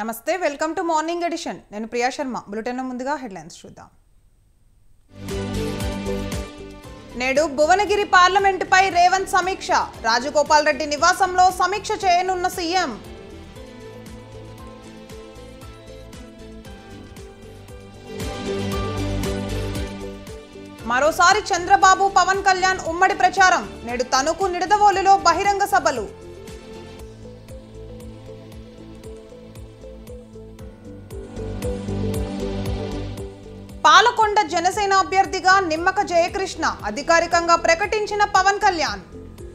నమస్తే welcome to morning edition నేను Priya Sharma bulletin ముందుగా హెడ్లైన్స్ చూద్దాం నేడు భువనగిరి పార్లమెంటుపై రేవంత్ సమీక్ష రాజగోపాల్ రెడ్డి నివాసంలో సమీక్ష చేయనున్న సీఎం మరోసారి చంద్రబాబు పవన్ కళ్యాణ్ ఉమ్మడి ప్రచారం నేడు తణుకు నిడదవోలులో బహిరంగ సభలు పాలకొండ జనసేన అభ్యర్థిగా నిమ్మక జయకృష్ణ అధికారికంగా ప్రకటించిన పవన్ కళ్యాణ్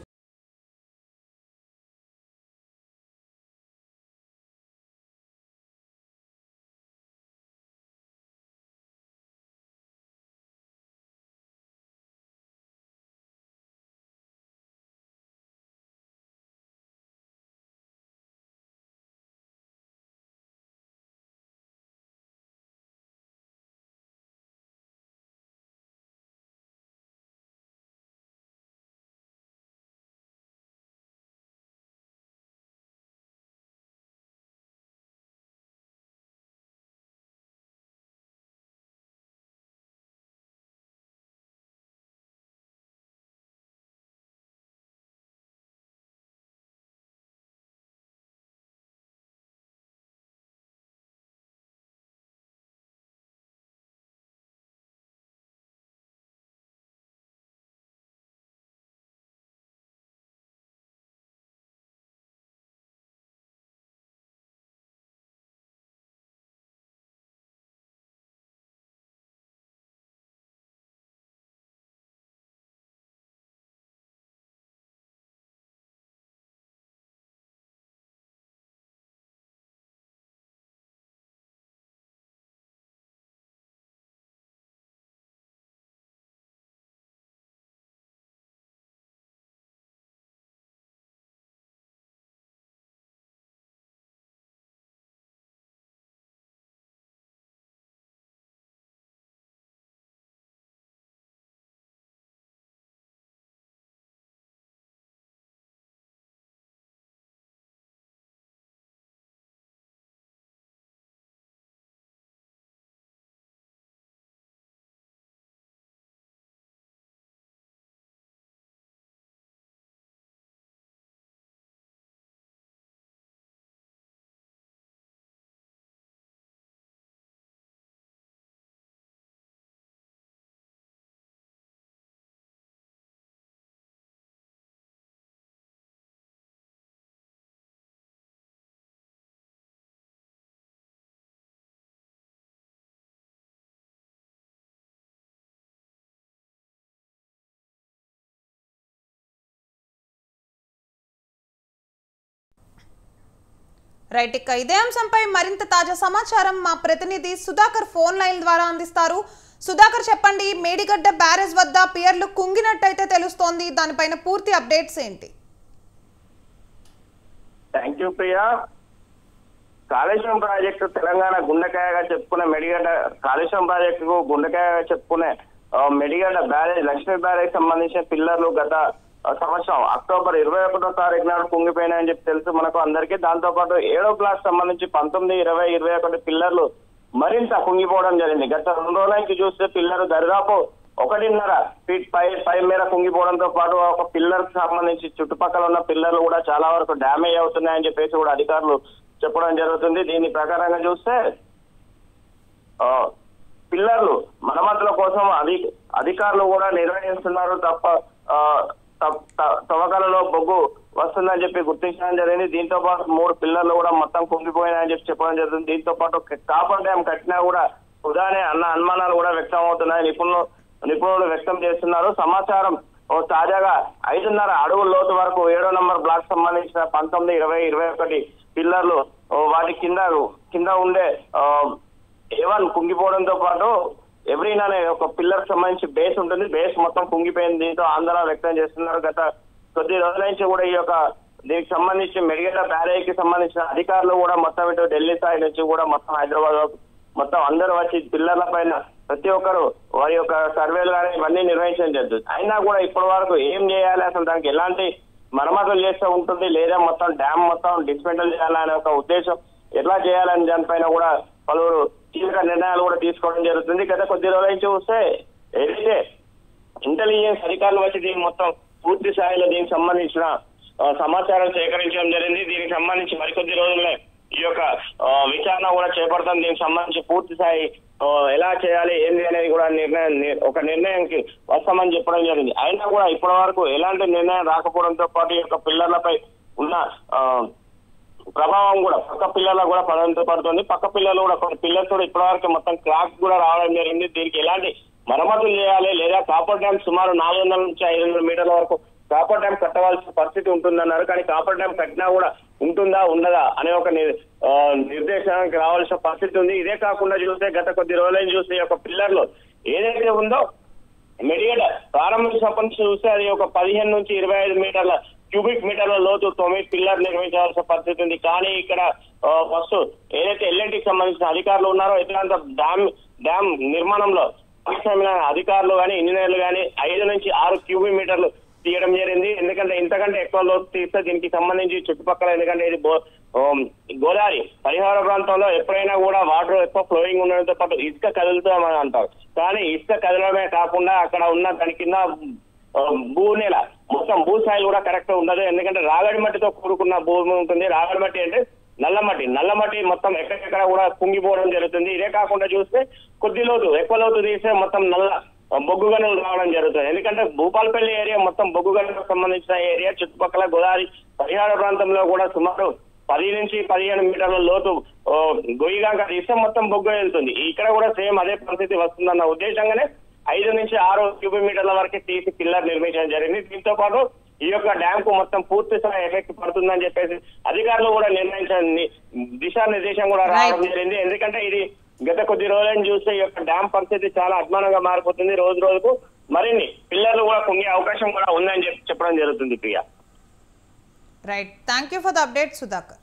రైట్ ఇక ఇదే అంశంపై మరింత తాజా సమాచారం మా ప్రతినిధి సుధాకర్ ఫోన్ లైన్ ద్వారా అందిస్తారు సుధాకర్ చెప్పండి మేడిగడ్డ బ్యారేజ్ వద్ద పియర్లు కుంగినట్టయితే తెలుస్తోంది దానిపైన పూర్తి అప్డేట్స్ ఏంటి thank you Priya Kaleshwaram project Telangana గుండెకాయగా చెప్పుకునే మెడిగడ్డ కాళేశ్వరం ప్రాజెక్టుకు గుండెకాయగా చెప్పుకునే ఆ, మెడిగడ్డ బ్యారేజ్ లక్ష్మీ బ్యారేజ్ సంబంధించిన పిల్లర్లు గత ఆ, సంవత్సరం అక్టోబర్ ఇరవై ఒకటో తారీఖు నాడు కుంగిపోయినాయని చెప్పి తెలుసు మనకు అందరికీ దాంతో పాటు ఏడో క్లాస్ సంబంధించి పంతొమ్మిది ఇరవై ఇరవై ఒకటి పిల్లర్లు మరింత కుంగిపోవడం జరిగింది గత రెండు రోజుల నుంచి చూస్తే పిల్లలు దరిదాపు ఒకటిన్నర ఫీట్ పై పై మేర కుంగిపోవడంతో పాటు ఒక పిల్లర్ కి సంబంధించి చుట్టుపక్కల ఉన్న పిల్లర్లు కూడా చాలా వరకు డ్యామేజ్ అవుతున్నాయని చెప్పేసి కూడా అధికారులు చెప్పడం జరుగుతుంది దీని ప్రకారంగా చూస్తే ఆ, పిల్లర్లు మరమ్మతుల కోసం అధి అధికారులు కూడా నిర్వహిస్తున్నారు తప్ప ఆ, త- త- తవ్వకాలలో బొగ్గు వస్తుందని చెప్పి గుర్తించడం జరిగింది దీంతో పాటు మూడు పిల్లర్లు కూడా మొత్తం కుంగిపోయినాయని చెప్పి చెప్పడం జరుగుతుంది దీంతో పాటు కాపర్ డ్యామ్ కట్టినా కూడా ఉదానే అన్న అనుమానాలు కూడా వ్యక్తం అవుతున్నాయి నిపుణులు నిపుణులు వ్యక్తం చేస్తున్నారు సమాచారం ఓ తాజాగా ఐదున్నర అడుగుల లోతు వరకు ఏడో నంబర్ బ్లాక్ సంబంధించిన పంతొమ్మిది ఇరవై ఇరవై ఒకటి పిల్లర్లు ఓ వాటి కింద కింద ఉండే ఆ, ఏవన్ కుంగిపోవడంతో పాటు ఎవ్రీన్ అనే ఒక పిల్లర్ సంబంధించి బేస్ ఉంటుంది బేస్ మొత్తం కుంగిపోయింది దీంతో ఆందోళన వ్యక్తం చేస్తున్నారు గత కొద్ది రోజుల నుంచి కూడా ఈ యొక్క దీనికి సంబంధించి మెడిగడ్డ బ్యారేజ్ కి సంబంధించిన అధికారులు కూడా మొత్తం ఇటు ఢిల్లీ స్థాయి నుంచి కూడా మొత్తం హైదరాబాద్ లో మొత్తం అందరూ వచ్చి పిల్లర్ల పైన ప్రతి ఒక్కరు వారి యొక్క సర్వేలు కానీ ఇవన్నీ నిర్వహించడం జరుగుతుంది అయినా కూడా ఇప్పటి వరకు ఏం చేయాలి అసలు దానికి ఎలాంటి మరమ్మతులు చేస్తే ఉంటుంది లేదా మొత్తం డ్యామ్ మొత్తం డిస్మెంటల్ చేయాలనే ఒక ఉద్దేశం ఎట్లా చేయాలని దానిపైన కూడా పలువురు కీలక నిర్ణయాలు కూడా తీసుకోవడం జరుగుతుంది గత కొద్ది రోజుల నుంచి చూస్తే ఏదైతే ఇంటెలిజెన్స్ అధికారులు వచ్చి దీనికి మొత్తం పూర్తి స్థాయిలో దీనికి సంబంధించిన ఆ, సమాచారం సేకరించడం జరిగింది దీనికి సంబంధించి మరికొద్ది రోజుల్లో ఈ యొక్క ఆ, విచారణ కూడా చేపడతాం దీనికి సంబంధించి పూర్తి స్థాయి ఆ, ఎలా చేయాలి ఏంది అనేది కూడా నిర్ణయం ని- ఒక నిర్ణయంకి వస్తామని చెప్పడం జరిగింది అయినా కూడా ఇప్పటి వరకు ఎలాంటి నిర్ణయం రాకపోవడంతో పాటు ఈ యొక్క పిల్లర్లపై ఉన్న ఆ, ప్రభావం కూడా పక్క పిల్లలకు కూడా పడంతో పడుతుంది పక్క పిల్లలు కూడా కొన్ని పిల్లలతో ఇప్పటివరకు మొత్తం క్రాక్ కూడా రావడం జరిగింది దీనికి ఎలాంటి మరమ్మతులు చేయాలి లేదా కాపర్ డ్యామ్ సుమారు నాలుగు వందల నుంచి ఐదు వందల మీటర్ల వరకు కాపర్ డ్యామ్ కట్టవలసిన పరిస్థితి ఉంటుందన్నారు కానీ కాపర్ డ్యామ్ కట్టినా కూడా ఉంటుందా ఉండదా అనే ఒక ని- ఆ, నిర్దేశానికి రావాల్సిన పరిస్థితి ఉంది ఇదే కాకుండా చూస్తే గత కొద్ది రోజులైన చూస్తే ఈ యొక్క పిల్లర్లు ఏదైతే ఉందో మెడిగడ ప్రారంభించినప్పటి నుంచి చూస్తే అది ఒక పదిహేను నుంచి ఇరవై ఐదు మీటర్ల క్యూబిక్ మీటర్ల లోతు తొమ్మిది పిల్లర్ నిర్మించాల్సిన పరిస్థితి ఉంది కానీ ఇక్కడ ఆ, ఫస్ట్ ఏదైతే ఎల్ఎన్టీకి సంబంధించిన అధికారులు ఉన్నారో ఇట్లాంటి డ్యామ్ డ్యామ్ నిర్మాణంలో భాగస్వామ్య అధికారులు కానీ ఇంజనీర్లు కానీ ఐదు నుంచి ఆరు క్యూబిక్ మీటర్లు తీయడం జరిగింది ఎందుకంటే ఇంతకంటే ఎక్కువ లోతు తీస్తే దీనికి సంబంధించి చుట్టుపక్కల ఎందుకంటే ఇది బో- ఆమ్, గోదావరి పరిహార ప్రాంతంలో ఎప్పుడైనా కూడా వాటర్ ఎక్కువ ఫ్లోయింగ్ ఉండడంతో పాటు ఇసుక కదులుతామని అంటారు కానీ ఇసుక కదలడమే కాకుండా అక్కడ ఉన్న దాని కింద ఆ, భూ నేల మొత్తం భూస్థాయిలు కూడా కరెక్ట్ ఉండదు ఎందుకంటే రాగడి మట్టితో కూడుకున్న భూమి ఉంటుంది రాగడి మట్టి అంటే నల్ల మట్టి నల్ల మట్టి మొత్తం ఎక్కడెక్కడ కూడా కుంగిపోవడం జరుగుతుంది ఇదే కాకుండా చూస్తే కొద్ది లోతు ఎక్కువ లోతు తీస్తే మొత్తం నల్ల బొగ్గు గనులు రావడం జరుగుతుంది ఎందుకంటే భూపాలపల్లి ఏరియా మొత్తం బొగ్గు గనులకు సంబంధించిన ఏరియా చుట్టుపక్కల గోదావరి పరిహార ప్రాంతంలో కూడా సుమారు పది నుంచి పదిహేను మీటర్ల లోతు ఓ, గొయ్యిగాక తీస్తే మొత్తం బొగ్గు వెళ్తుంది ఇక్కడ కూడా సేమ్ అదే పరిస్థితి వస్తుందన్న ఉద్దేశంగానే ఐదు నుంచి ఆరు క్యూబిక్ మీటర్ల వరకు తీసి పిల్లర్ నిర్మించడం జరిగింది దీంతో పాటు ఈ యొక్క డ్యామ్ కు మొత్తం పూర్తి స్థాయి ఎఫెక్ట్ పడుతుందని చెప్పేసి అధికారులు కూడా నిర్ణయించండి దిశానిర్దేశం కూడా రావడం Right. జరిగింది ఎందుకంటే ఇది గత కొద్ది రోజులను చూస్తే ఈ యొక్క డ్యామ్ పరిస్థితి చాలా అధ్వానంగా మారిపోతుంది రోజు రోజుకు మరిన్ని పిల్లర్లు కూడా కుంగే అవకాశం కూడా ఉందని చెప్పి చెప్పడం జరుగుతుంది Priya right thank you for the update Sudhakar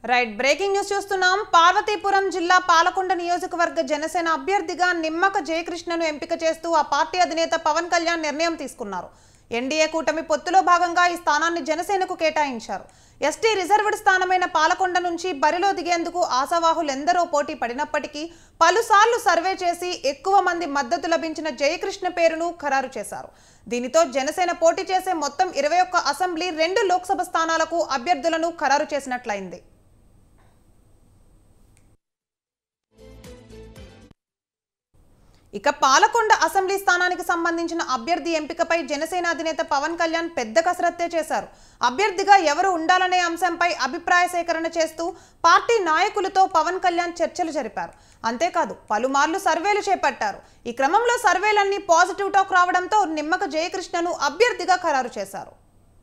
right breaking news చూస్తున్నాం పార్వతీపురం జిల్లా పాలకొండ నియోజకవర్గ జనసేన అభ్యర్థిగా నిమ్మక జయకృష్ణను ఎంపిక చేస్తూ ఆ పార్టీ అధినేత పవన్ కళ్యాణ్ నిర్ణయం తీసుకున్నారు ఎన్డీఏ కూటమి పొత్తులో భాగంగా ఈ స్థానాన్ని జనసేనకు కేటాయించారు ఎస్టీ రిజర్వ్డ్ స్థానమైన పాలకొండ నుంచి బరిలో దిగేందుకు ఆశావాహులు ఎందరో పోటీ పడినప్పటికీ పలుసార్లు సర్వే చేసి ఎక్కువ మంది మద్దతు లభించిన జయకృష్ణ పేరును ఖరారు చేశారు దీనితో జనసేన పోటీ చేసే మొత్తం ఇరవై ఒక్క అసెంబ్లీ రెండు లోక్సభ స్థానాలకు అభ్యర్థులను ఖరారు చేసినట్లయింది ఇక పాలకొండ అసెంబ్లీ స్థానానికి సంబంధించిన అభ్యర్థి ఎంపికపై జనసేన అధినేత పవన్ కళ్యాణ్ పెద్ద కసరత్తే చేశారు అభ్యర్థిగా ఎవరు ఉండాలనే అంశంపై అభిప్రాయ సేకరణ చేస్తూ పార్టీ నాయకులతో పవన్ కళ్యాణ్ చర్చలు జరిపారు అంతేకాదు పలుమార్లు సర్వేలు చేపట్టారు ఈ క్రమంలో సర్వేలన్నీ పాజిటివ్ టాక్ రావడంతో నిమ్మక జయకృష్ణను అభ్యర్థిగా ఖరారు చేశారు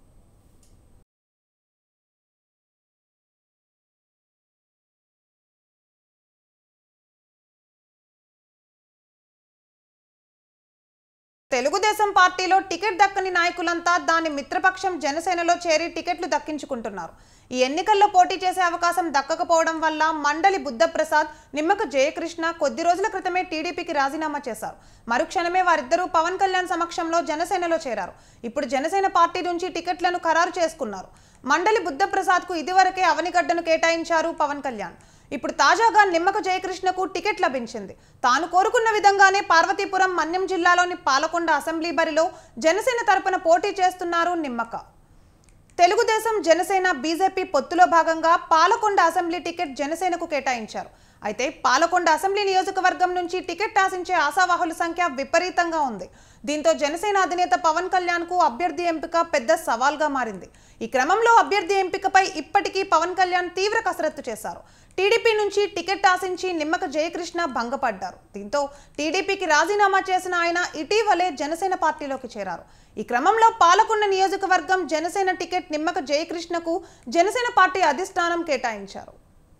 తెలుగుదేశం పార్టీలో టికెట్ దక్కని నాయకులంతా దాని మిత్రపక్షం జనసేనలో చేరి టికెట్లు దక్కించుకుంటున్నారు ఈ ఎన్నికల్లో పోటీ చేసే అవకాశం దక్కకపోవడం వల్ల మండలి బుద్ధప్రసాద్ నిమ్మక జయకృష్ణ కొద్ది రోజుల క్రితమే టీడీపీకి రాజీనామా చేశారు మరుక్షణమే వారిద్దరూ పవన్ కళ్యాణ్ సమక్షంలో జనసేనలో చేరారు ఇప్పుడు జనసేన పార్టీ నుంచి టికెట్లను ఖరారు చేసుకున్నారు మండలి బుద్ధప్రసాద్కు ఇదివరకే అవనిగడ్డను కేటాయించారు పవన్ కళ్యాణ్ ఇప్పుడు తాజాగా నిమ్మక జయకృష్ణకు టికెట్ లభించింది తాను కోరుకున్న విధంగానే పార్వతీపురం మన్యం జిల్లాలోని పాలకొండ అసెంబ్లీ బరిలో జనసేన తరపున పోటీ చేస్తున్నారు నిమ్మక తెలుగుదేశం జనసేన బీజేపీ పొత్తులో భాగంగా పాలకొండ అసెంబ్లీ టికెట్ జనసేనకు కేటాయించారు అయితే పాలకొండ అసెంబ్లీ నియోజకవర్గం నుంచి టికెట్ ఆశించే ఆశావాహుల సంఖ్య విపరీతంగా ఉంది దీంతో జనసేన అధినేత పవన్ కళ్యాణ్ కు అభ్యర్థి ఎంపిక పెద్ద సవాల్గా మారింది ఈ క్రమంలో అభ్యర్థి ఎంపికపై ఇప్పటికీ పవన్ కళ్యాణ్ తీవ్ర కసరత్తు చేశారు టీడీపీ నుంచి టికెట్ ఆశించి నిమ్మక జయకృష్ణ భంగపడ్డారు దీంతో టీడీపీకి రాజీనామా చేసిన ఆయన ఇటీవలే జనసేన పార్టీలోకి చేరారు ఈ క్రమంలో పాలకొండ నియోజకవర్గం జనసేన టికెట్ నిమ్మక జయకృష్ణకు జనసేన పార్టీ అధిష్టానం కేటాయించారు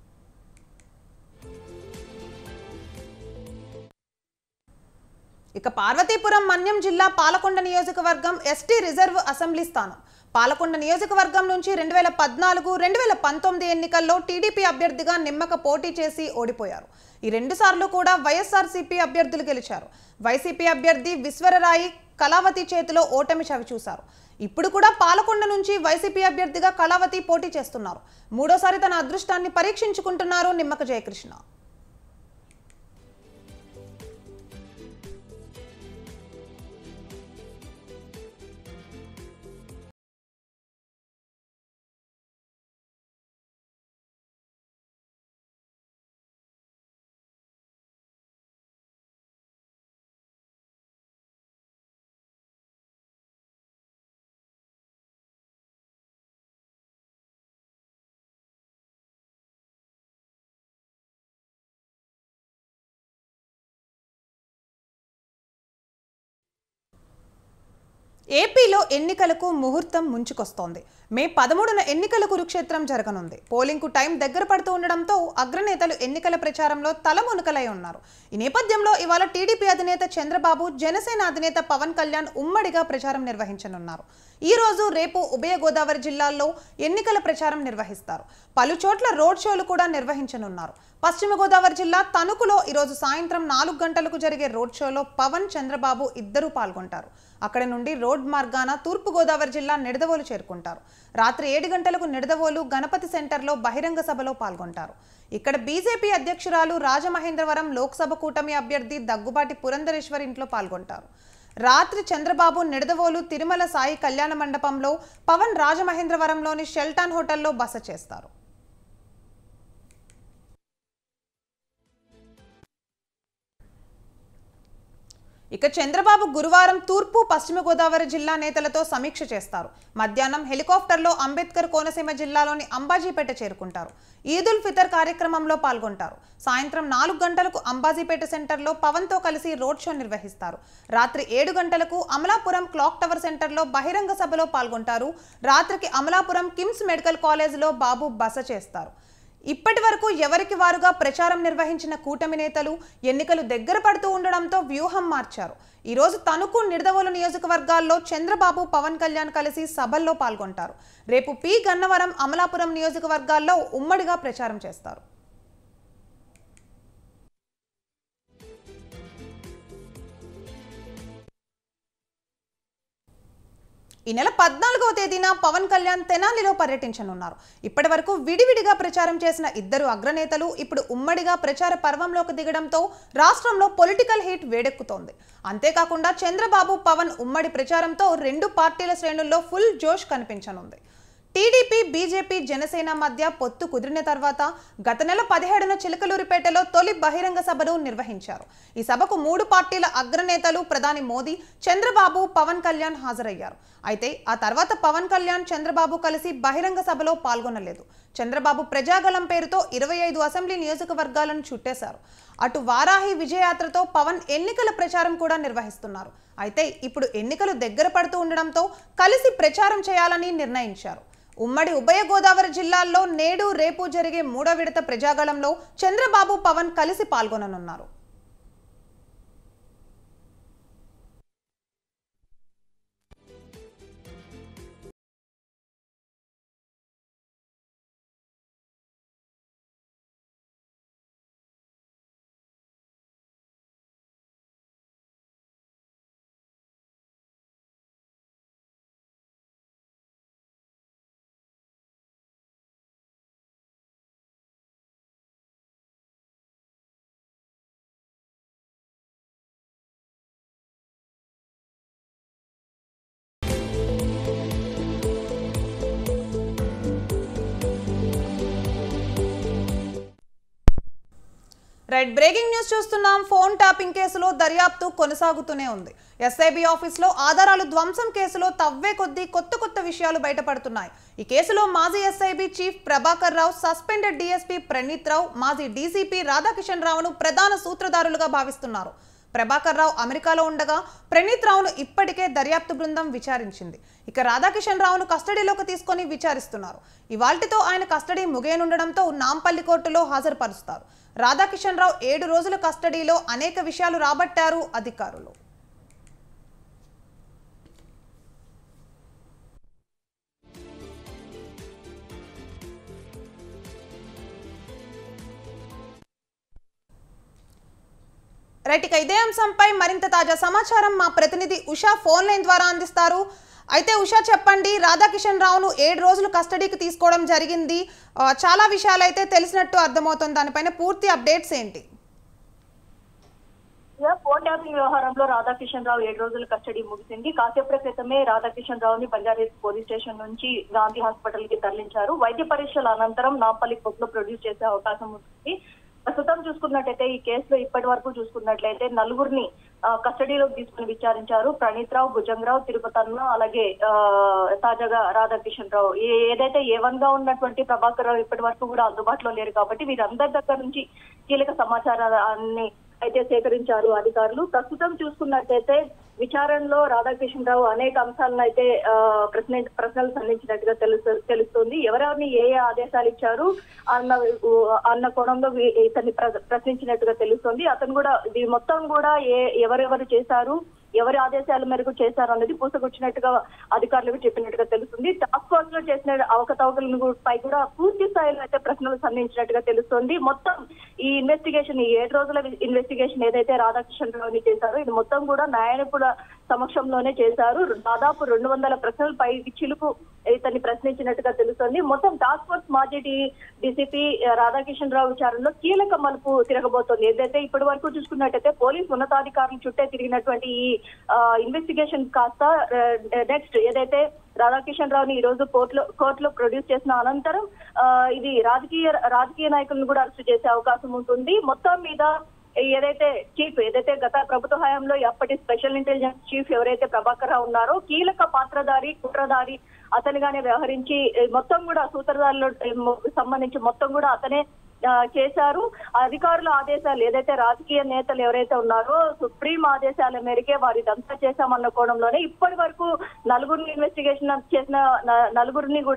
ఇక పార్వతీపురం మన్యం జిల్లా పాలకొండ నియోజకవర్గం ఎస్టీ రిజర్వ్ అసెంబ్లీ స్థానం పాలకొండ నియోజకవర్గం నుంచి రెండు వేల పద్నాలుగు రెండు వేల పంతొమ్మిది ఎన్నికల్లో టీడీపీ అభ్యర్థిగా నిమ్మక పోటీ చేసి ఓడిపోయారు ఈ రెండు సార్లు కూడా వైఎస్ఆర్సీపీ అభ్యర్థులు గెలిచారు వైసీపీ అభ్యర్థి విశ్వరరాయి కళావతి చేతిలో ఓటమి చవిచూశారు ఇప్పుడు కూడా పాలకొండ నుంచి వైసీపీ అభ్యర్థిగా కళావతి పోటీ చేస్తున్నారు మూడోసారి తన అదృష్టాన్ని పరీక్షించుకుంటున్నారు నిమ్మక జయకృష్ణ ఏపీలో ఎన్నికలకు ముహూర్తం ముంచుకొస్తోంది మే పదమూడున ఎన్నికల కురుక్షేత్రం జరగనుంది పోలింగ్కు టైం దగ్గర పడుతూ ఉండడంతో అగ్రనేతలు ఎన్నికల ప్రచారంలో తలమునకలై ఉన్నారు ఈ నేపథ్యంలో ఇవాళ టీడీపీ అధినేత చంద్రబాబు జనసేన అధినేత పవన్ కళ్యాణ్ ఉమ్మడిగా ప్రచారం నిర్వహించనున్నారు ఈ రోజు రేపు ఉభయ గోదావరి జిల్లాల్లో ఎన్నికల ప్రచారం నిర్వహిస్తారు పలు చోట్ల రోడ్ షోలు కూడా నిర్వహించనున్నారు పశ్చిమ గోదావరి జిల్లా తణుకులో ఈరోజు సాయంత్రం నాలుగు గంటలకు జరిగే రోడ్ షోలో పవన్ చంద్రబాబు ఇద్దరూ పాల్గొంటారు అక్కడ నుండి రోడ్ మార్గాన తూర్పు గోదావరి జిల్లా నిడదవోలు చేరుకుంటారు రాత్రి ఏడు గంటలకు నిడదవోలు గణపతి సెంటర్లో బహిరంగ సభలో పాల్గొంటారు ఇక్కడ బీజేపీ అధ్యక్షురాలు రాజమహేంద్రవరం లోక్సభ కూటమి అభ్యర్థి దగ్గుబాటి పురంధరేశ్వర్ ఇంట్లో పాల్గొంటారు రాత్రి చంద్రబాబు నిడదవోలు తిరుమల సాయి కళ్యాణ మండపంలో పవన్ రాజమహేంద్రవరంలోని షెల్టాన్ హోటల్లో బస చేస్తారు ఇక చంద్రబాబు గురువారం తూర్పు పశ్చిమ గోదావరి జిల్లా నేతలతో సమీక్ష చేస్తారు మధ్యాహ్నం హెలికాప్టర్లో అంబేద్కర్ కోనసీమ జిల్లాలోని అంబాజీపేట చేరుకుంటారు ఈదుల్ ఫితర్ కార్యక్రమంలో పాల్గొంటారు సాయంత్రం నాలుగు గంటలకు అంబాజీపేట సెంటర్లో పవన్తో కలిసి రోడ్ షో నిర్వహిస్తారు రాత్రి ఏడు గంటలకు అమలాపురం క్లాక్ టవర్ సెంటర్లో బహిరంగ సభలో పాల్గొంటారు రాత్రికి అమలాపురం కిమ్స్ మెడికల్ కాలేజీలో బాబు బస చేస్తారు ఇప్పటి వరకు ఎవరికి వారుగా ప్రచారం నిర్వహించిన కూటమి నేతలు ఎన్నికలు దగ్గర పడుతూ ఉండడంతో వ్యూహం మార్చారు ఈ రోజు తణుకు నిడదవోలు నియోజకవర్గాల్లో చంద్రబాబు పవన్ కళ్యాణ్ కలిసి సభల్లో పాల్గొంటారు రేపు పి గన్నవరం అమలాపురం నియోజకవర్గాల్లో ఉమ్మడిగా ప్రచారం చేస్తారు ఈ నెల పద్నాలుగవ తేదీన పవన్ కళ్యాణ్ తెనాలిలో పర్యటించనున్నారు ఇప్పటి వరకు విడివిడిగా ప్రచారం చేసిన ఇద్దరు అగ్రనేతలు ఇప్పుడు ఉమ్మడిగా ప్రచార పర్వంలోకి దిగడంతో రాష్ట్రంలో పొలిటికల్ హీట్ వేడెక్కుతోంది అంతేకాకుండా చంద్రబాబు పవన్ ఉమ్మడి ప్రచారంతో రెండు పార్టీల శ్రేణుల్లో ఫుల్ జోష్ కనిపించనుంది టీడీపీ బీజేపీ జనసేన మధ్య పొత్తు కుదిరిన తర్వాత గత నెల పదిహేడున చిలకలూరిపేటలో తొలి బహిరంగ సభను నిర్వహించారు ఈ సభకు మూడు పార్టీల అగ్రనేతలు ప్రధాని మోదీ చంద్రబాబు పవన్ కళ్యాణ్ హాజరయ్యారు అయితే ఆ తర్వాత పవన్ కళ్యాణ్ చంద్రబాబు కలిసి బహిరంగ సభలో పాల్గొనలేదు చంద్రబాబు ప్రజాగలం పేరుతో ఇరవై ఐదు అసెంబ్లీ నియోజకవర్గాలను చుట్టేశారు అటు వారాహి విజయయాత్రతో పవన్ ఎన్నికల ప్రచారం కూడా నిర్వహిస్తున్నారు అయితే ఇప్పుడు ఎన్నికలు దగ్గర పడుతూ ఉండడంతో కలిసి ప్రచారం చేయాలని నిర్ణయించారు ఉమ్మడి ఉభయ గోదావరి జిల్లాల్లో నేడు రేపు జరిగే మూడో విడత ప్రజాగళంలో చంద్రబాబు పవన్ కలిసి పాల్గొననున్నారు రైట్ బ్రేకింగ్ న్యూస్ చూస్తున్నాం ఫోన్ ట్యాపింగ్ కేసులో దర్యాప్తు కొనసాగుతూనే ఉంది ఎస్ఐబి ఆఫీస్లో ఆధారాలు ధ్వంసం కేసులో తవ్వే కొద్దీ కొత్త కొత్త విషయాలు బయటపడుతున్నాయి ఈ కేసులో మాజీ SIB chief Prabhakar Rao suspended DSP Praneeth Rao మాజీ డీసీపీ రాధాకిషన్ రావును ప్రధాన సూత్రధారులుగా భావిస్తున్నారు ప్రభాకర్ రావు అమెరికాలో ఉండగా ప్రణీత్ రావును ఇప్పటికే దర్యాప్తు బృందం విచారించింది ఇక రాధాకిషన్ రావును కస్టడీలోకి తీసుకొని విచారిస్తున్నారు ఇవాల్టితో ఆయన కస్టడీ ముగియనుండడంతో నాంపల్లి కోర్టులో హాజరుపరుస్తారు రాధాకిషన్ రావు ఏడు రోజుల కస్టడీలో అనేక విషయాలు రాబట్టారు అధికారులు రైట్ ఇక ఇదే అంశంపై మరింత తాజా సమాచారం మా ప్రతినిధి ఉషా ఫోన్ లైన్ ద్వారా అందిస్తారు అయితే ఉషా చెప్పండి రాధాకిషన్ రావును ఏడు రోజులు కస్టడీకి తీసుకోవడం జరిగింది ఆ, చాలా విషయాలు అయితే తెలిసినట్టు అర్థమవుతుంది దానిపైన పూర్తి అప్డేట్స్ ఏంటి ఇక ఫోన్ ట్యాపింగ్ వ్యవహారంలో రాధాకిషన్ రావు ఏడు రోజుల కస్టడీ ముగిసింది కాసేపటి క్రితమే రాధాకిషన్ రావుని బంజారాహిల్స్ పోలీస్ స్టేషన్ నుంచి గాంధీ హాస్పిటల్ కి తరలించారు వైద్య పరీక్షల అనంతరం నాంపల్లి కోర్టులో ప్రొడ్యూస్ చేసే అవకాశం ఉంటుంది ప్రస్తుతం చూసుకున్నట్టయితే ఈ కేసులో ఇప్పటి వరకు చూసుకున్నట్లయితే నలుగురిని ఆ, కస్టడీలోకి తీసుకుని విచారించారు ప్రణీత్ రావు భుజంగరావు తిరుపతన్న అలాగే ఆ, తాజాగా రాధాకిషన్ రావు ఏ- ఏదైతే ఏ వన్ గా ఉన్నటువంటి ప్రభాకర్ రావు ఇప్పటి వరకు కూడా అందుబాటులో లేరు కాబట్టి వీరందరి దగ్గర నుంచి కీలక సమాచారాన్ని అయితే సేకరించారు అధికారులు ప్రస్తుతం చూసుకున్నట్టయితే విచారణలో రాధాకృష్ణ రావు అనేక అంశాలను అయితే ఆ, ప్రశ్న ప్రశ్నలు సంధించినట్టుగా తెలుసు తెలుస్తుంది ఎవరెవరిని ఏ ఏ ఆదేశాలు ఇచ్చారు అన్న అన్న కోణంలో వీ- ఇతన్ని ప్ర- ప్రశ్నించినట్టుగా తెలుస్తుంది అతను కూడా ఇది మొత్తం కూడా ఏ ఎవరెవరు చేశారు ఎవరి ఆదేశాల మేరకు చేశారు అన్నది పూసకొచ్చినట్టుగా అధికారులకు చెప్పినట్టుగా తెలుస్తుంది టాస్క్ ఫోర్స్ లో చేసిన అవకతవకలను గు- పై కూడా పూర్తి స్థాయిలో అయితే ప్రశ్నలు సంధించినట్టుగా తెలుస్తుంది మొత్తం ఈ ఇన్వెస్టిగేషన్ ఈ ఏడు రోజుల ఇన్వెస్టిగేషన్ ఏదైతే రాధాకృష్ణ రావుని చేశారో ఇది మొత్తం కూడా న్యాయనిపుణ సమక్షంలోనే చేశారు దాదాపు రెండు వందల ప్రశ్నలు పై చిలుకు ఇతన్ని ప్రశ్నించినట్టుగా తెలుస్తుంది మొత్తం టాస్క్ ఫోర్స్ మాజీ డీసీపీ రాధాకిషన్ రావు విచారణలో కీలక మలుపు తిరగబోతోంది ఏదైతే ఇప్పటి వరకు చూసుకున్నట్టయితే పోలీస్ ఉన్నతాధికారులు చుట్టే తిరిగినటువంటి ఈ ఇన్వెస్టిగేషన్ కాస్త నెక్స్ట్ ఏదైతే రాధాకిషన్ రావుని ఈ రోజు కోర్టులో కోర్టులో ప్రొడ్యూస్ చేసిన అనంతరం ఆ, ఇది రాజకీయ రాజకీయ నాయకులను కూడా అరెస్ట్ చేసే అవకాశం ఉంటుంది మొత్తం మీద ఏదైతే చీఫ్ ఏదైతే గత ప్రభుత్వ హయాంలో అప్పటి స్పెషల్ ఇంటెలిజెన్స్ చీఫ్ ఎవరైతే ప్రభాకర్ రావు ఉన్నారో కీలక పాత్రధారి కుట్రధారి అతనిగానే వ్యవహరించి ఏ, మొత్తం కూడా సూత్రధారులు ఏ, మొ- సంబంధించి మొత్తం కూడా అతనే ఆ, చేశారు అధికారుల ఆదేశాలు ఏదైతే రాజకీయ నేతలు ఎవరైతే ఉన్నారో సుప్రీం ఆదేశాల మేరకే వారు ఇదంతా చేశామన్న కోణంలోనే ఇప్పటి వరకు నలుగురిని ఇన్వెస్టిగేషన్ చేసిన న- నలుగురిని కూడా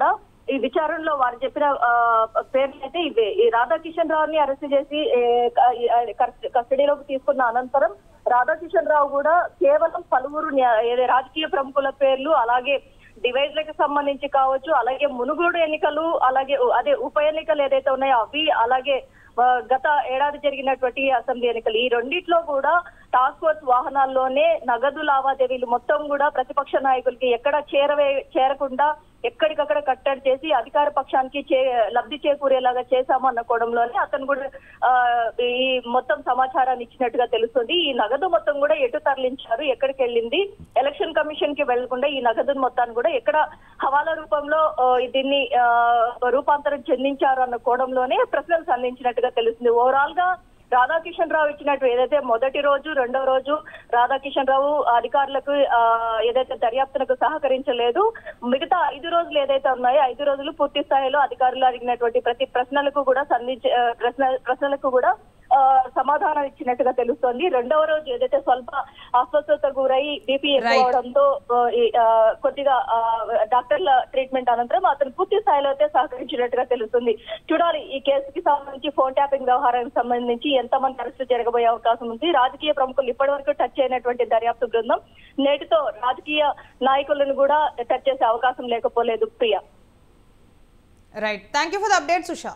ఈ విచారణలో వారు చెప్పిన ఆ, పేర్లు అయితే ఇవే ఈ రాధాకిషన్ రావుని అరెస్ట్ చేసి ఏ, క- ఈ, ఆ, కస్- కస్టడీలోకి తీసుకున్న అనంతరం రాధాకిషన్ రావు కూడా కేవలం పలువురు న్యా- ఏదే రాజకీయ ప్రముఖుల పేర్లు అలాగే డివైజ్లకు సంబంధించి కావచ్చు అలాగే మునుగోడు ఎన్నికలు అలాగే ఉ- అదే ఉప ఎన్నికలు ఏదైతే ఉన్నాయో అవి అలాగే ఆ, గత ఏడాది జరిగినటువంటి అసెంబ్లీ ఎన్నికలు ఈ రెండిట్లో కూడా టాస్క్ ఫోర్స్ వాహనాల్లోనే నగదు లావాదేవీలు మొత్తం కూడా ప్రతిపక్ష నాయకులకి ఎక్కడ చేరవే చేరకుండా ఎక్కడికక్కడ కట్టడి చేసి అధికార పక్షానికి చే లబ్ధి చేకూరేలాగా చేశాము అన్న కోణంలోనే అతను కూడా ఆ, ఈ మొత్తం సమాచారాన్ని ఇచ్చినట్టుగా తెలుస్తుంది ఈ నగదు మొత్తం కూడా ఎటు తరలించారు ఎక్కడికి వెళ్ళింది ఎలక్షన్ కమిషన్ కి వెళ్లకుండా ఈ నగదు మొత్తాన్ని కూడా ఎక్కడ హవాలా రూపంలో ఆ, దీన్ని ఆ, రూపాంతరం చెందించారు అన్న కోణంలోనే ప్రశ్నలు సంధించినట్టుగా తెలుస్తుంది ఓవరాల్ గా రాధాకిషన్ రావు ఇచ్చినట్టు ఏదైతే మొదటి రోజు రెండో రోజు రాధాకిషన్ రావు అధికారులకు ఆ, ఏదైతే దర్యాప్తునకు సహకరించలేదు మిగతా ఐదు రోజులు ఏదైతే ఉన్నాయో ఐదు రోజులు పూర్తి స్థాయిలో అధికారులు అడిగినటువంటి ప్రతి ప్రశ్నలకు కూడా సంధించ ఆ, ప్రశ్న ప్రశ్నలకు కూడా ఆ, సమాధానం ఇచ్చినట్టుగా తెలుస్తోంది రెండవ రోజు ఏదైతే స్వల్ప అస్వస్థత గురై బీపీ ఎక్కువ Right. అవడంతో ఆ, ఈ, ఆ, కొద్దిగా ఆ, డాక్టర్ల ట్రీట్మెంట్ అనంతరం అతను పూర్తి స్థాయిలో అయితే సహకరించినట్టుగా తెలుస్తుంది చూడాలి ఈ కేసుకి సంబంధించి ఫోన్ ట్యాపింగ్ వ్యవహారానికి సంబంధించి ఎంతమంది అరెస్టు జరగబోయే అవకాశం ఉంది రాజకీయ ప్రముఖులు ఇప్పటి వరకు టచ్ అయినటువంటి దర్యాప్తు బృందం నేటితో రాజకీయ నాయకులను కూడా టచ్ చేసే అవకాశం లేకపోలేదు Priya right thank you for the update Susha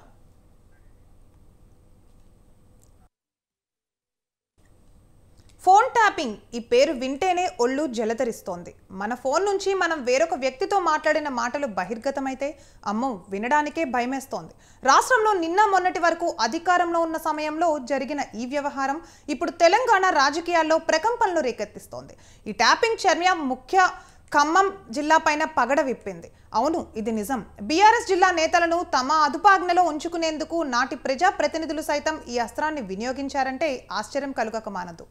phone tapping ఈ పేరు వింటేనే ఒళ్ళు జలధరిస్తోంది మన ఫోన్ నుంచి మనం వేరొక వ్యక్తితో మాట్లాడిన మాటలు బహిర్గతమైతే అమ్మో వినడానికే భయమేస్తోంది రాష్ట్రంలో నిన్న మొన్నటి వరకు అధికారంలో ఉన్న సమయంలో జరిగిన ఈ వ్యవహారం ఇప్పుడు తెలంగాణ రాజకీయాల్లో ప్రకంపనలు రేకెత్తిస్తోంది ఈ ట్యాపింగ్ చర్య ముఖ్య ఖమ్మం జిల్లా పైన పగడ విప్పింది అవును ఇది నిజం బీఆర్ఎస్ జిల్లా నేతలను తమ అదుపాజ్ఞలో ఉంచుకునేందుకు నాటి ప్రజా ప్రతినిధులు సైతం ఈ అస్త్రాన్ని వినియోగించారంటే ఆశ్చర్యం కలుగక మానదు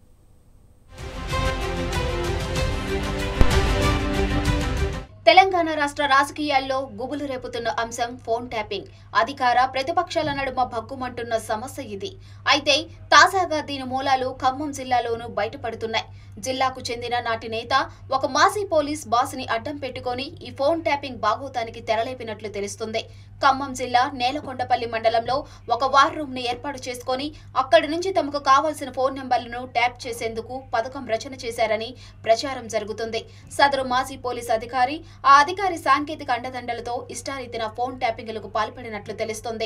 తెలంగాణ రాష్ట్ర రాజకీయాల్లో గుబులు రేపుతున్న అంశం ఫోన్ ట్యాపింగ్ అధికార ప్రతిపక్షాల నడుమ భగ్గుమంటున్న సమస్య ఇది అయితే తాజాగా దీని మూలాలు ఖమ్మం జిల్లాలోనూ బయటపడుతున్నాయి జిల్లాకు చెందిన నాటి నేత ఒక మాజీ పోలీస్ బాస్ని అడ్డం పెట్టుకొని ఈ ఫోన్ ట్యాపింగ్ బాగోతానికి తెరలేపినట్లు తెలుస్తుంది ఖమ్మం జిల్లా నేలకొండపల్లి మండలంలో ఒక వార్ రూమ్ ని ఏర్పాటు చేసుకొని అక్కడి నుంచి తమకు కావాల్సిన ఫోన్ నెంబర్లను ట్యాప్ చేసేందుకు పథకం రచన చేశారని ప్రచారం జరుగుతుంది సదరు మాజీ పోలీస్ అధికారి ఆ అధికారి సాంకేతిక అండదండలతో ఇష్టారీతిన ఫోన్ ట్యాపింగ్లకు పాల్పడినట్లు తెలుస్తోంది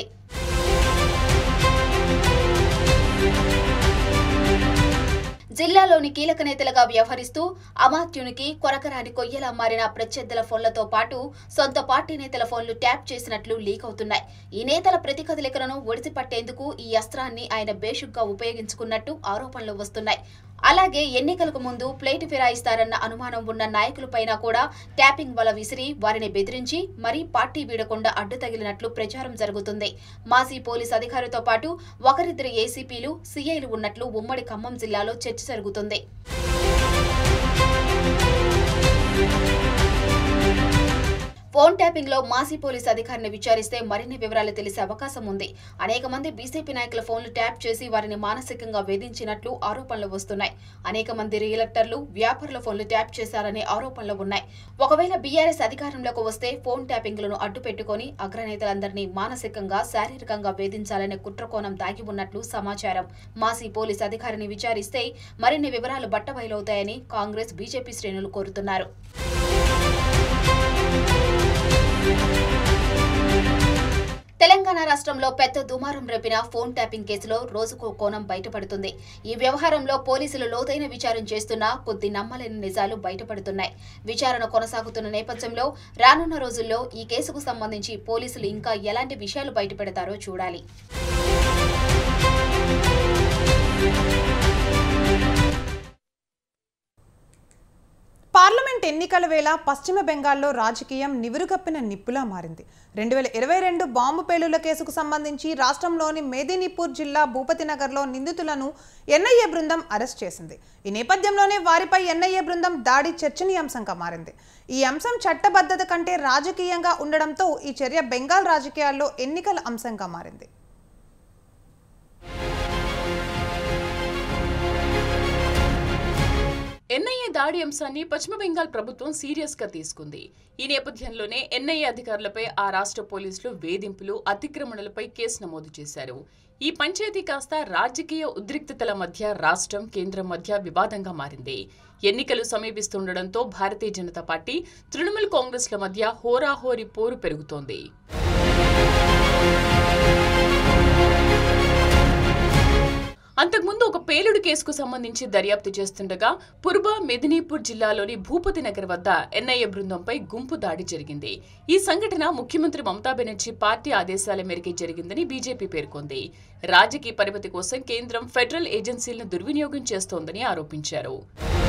జిల్లాలోని కీలక నేతలుగా వ్యవహరిస్తూ అమాత్యునికి కొరకరాని కొయ్యలా మారిన ప్రత్యర్థుల ఫోన్లతో పాటు సొంత పార్టీ నేతల ఫోన్లు ట్యాప్ చేసినట్లు లీక్ అవుతున్నాయి ఈ నేతల ప్రతికదలికలను ఒడిసిపట్టేందుకు ఈ అస్త్రాన్ని ఆయన బేషుగ్గా ఉపయోగించుకున్నట్టు ఆరోపణలు వస్తున్నాయి అలాగే ఎన్నికలకు ముందు ప్లేట్ ఫిరాయిస్తారన్న అనుమానం ఉన్న నాయకులపైన కూడా ట్యాపింగ్ వల విసిరి వారిని బెదిరించి మరీ పార్టీ వీడకుండా అడ్డు తగిలినట్లు ప్రచారం జరుగుతుంది మాజీ పోలీస్ అధికారితో పాటు ఒకరిద్దరు ఏసీపీలు సీఐలు ఉన్నట్లు ఉమ్మడి ఖమ్మం జిల్లాలో చర్చ జరుగుతుంది ఫోన్ ట్యాపింగ్ లో మాజీ పోలీస్ అధికారిని విచారిస్తే మరిన్ని వివరాలు తెలిసే అవకాశం ఉంది అనేక మంది బీజేపీ నాయకుల ఫోన్లు ట్యాప్ చేసి వారిని మానసికంగా వేధించినట్లు ఆరోపణలు వస్తున్నాయి అనేక మంది రియలెక్టర్లు వ్యాపారుల ఫోన్లు ట్యాప్ చేశారనే ఆరోపణలు ఉన్నాయి ఒకవేళ బీఆర్ఎస్ అధికారంలోకి వస్తే ఫోన్ ట్యాపింగ్లను అడ్డు పెట్టుకుని అగ్రనేతలందరినీ మానసికంగా శారీరకంగా వేధించాలనే కుట్రకోణం దాగి ఉన్నట్లు సమాచారం మాజీ పోలీస్ అధికారిని విచారిస్తే మరిన్ని వివరాలు బట్టబయలవుతాయని కాంగ్రెస్ బీజేపీ శ్రేణులు కోరుతున్నారు తెలంగాణ రాష్ట్రంలో పెద్ద దుమారం రేపిన ఫోన్ ట్యాపింగ్ కేసులో రోజుకో కోణం బయటపడుతుంది ఈ వ్యవహారంలో పోలీసులు లోతైన విచారణ చేస్తున్నా కొద్ది నమ్మలేని నిజాలు బయటపడుతున్నాయి విచారణ కొనసాగుతున్న నేపథ్యంలో రానున్న రోజుల్లో ఈ కేసుకు సంబంధించి పోలీసులు ఇంకా ఎలాంటి విషయాలు బయటపెడతారో చూడాలి పార్లమెంట్ ఎన్నికల వేళ పశ్చిమ బెంగాల్లో రాజకీయం నివురుగప్పిన నిప్పులా మారింది రెండు వేల ఇరవై రెండు బాంబు పేలుళ్ల కేసుకు సంబంధించి రాష్ట్రంలోని మేదినీపూర్ జిల్లా భూపతినగర్లో నిందితులను ఎన్ఐఏ బృందం అరెస్ట్ చేసింది ఈ నేపథ్యంలోనే వారిపై ఎన్ఐఏ బృందం దాడి చర్చనీయాంశంగా మారింది ఈ అంశం చట్టబద్ధత కంటే రాజకీయంగా ఉండడంతో ఈ చర్య బెంగాల్ రాజకీయాల్లో ఎన్నికల అంశంగా మారింది ఎన్ఐఏ దాడి అంశాన్ని పశ్చిమ బెంగాల్ ప్రభుత్వం సీరియస్ గా తీసుకుంది ఈ నేపథ్యంలోనే ఎన్ఐఏ అధికారులపై ఆ రాష్ట్ర పోలీసులు వేధింపులు అతిక్రమణలపై కేసు నమోదు చేశారు ఈ పంచాయతీ కాస్త రాజకీయ ఉద్రిక్తతల మధ్య రాష్ట్రం కేంద్రం మధ్య వివాదంగా మారింది ఎన్నికలు సమీపిస్తుండటంతో భారతీయ జనతా పార్టీ తృణమూల్ కాంగ్రెస్ల మధ్య హోరాహోరీ పోరు పెరుగుతోంది అంతకుముందు ఒక పేలుడు కేసుకు సంబంధించి దర్యాప్తు చేస్తుండగా పుర్బా మెదినీపూర్ జిల్లాలోని భూపతి నగర్ వద్ద ఎన్ఐఏ బృందంపై గుంపు దాడి జరిగింది ఈ సంఘటన ముఖ్యమంత్రి మమతా బెనర్జీ పార్టీ ఆదేశాల మేరకే జరిగిందని బీజేపీ పేర్కొంది రాజకీయ పరిమితి కోసం కేంద్రం ఫెడరల్ ఏజెన్సీలను దుర్వినియోగం చేస్తోందని ఆరోపించారు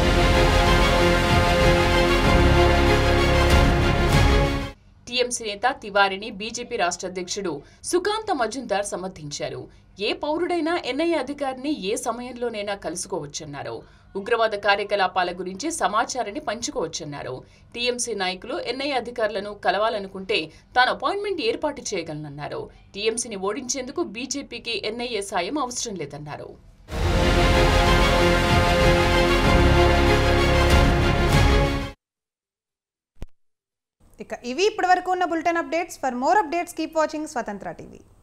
టీఎంసీ నేత తివారిని బీజేపీ రాష్ట్ర అధ్యక్షుడు సుకాంత మజుందార్ సమర్థించారు ఏ పౌరుడైనా ఎన్ఐఏ అధికారిని ఏ సమయంలోనైనా కలుసుకోవచ్చన్నారు ఉగ్రవాద కార్యకలాపాల గురించి సమాచారాన్ని పంచుకోవచ్చన్నారు టీఎంసీ నాయకులు ఎన్ఐఏ అధికారులను కలవాలనుకుంటే తాను అపాయింట్మెంట్ ఏర్పాటు చేయగలనన్నారు టీఎంసీని ఓడించేందుకు బీజేపీకి ఎన్ఐఏ సాయం అవసరం లేదన్నారు ఇక ఇవి ఇప్పటివరకు ఉన్న bulletin updates for more updates keep watching Swatantra TV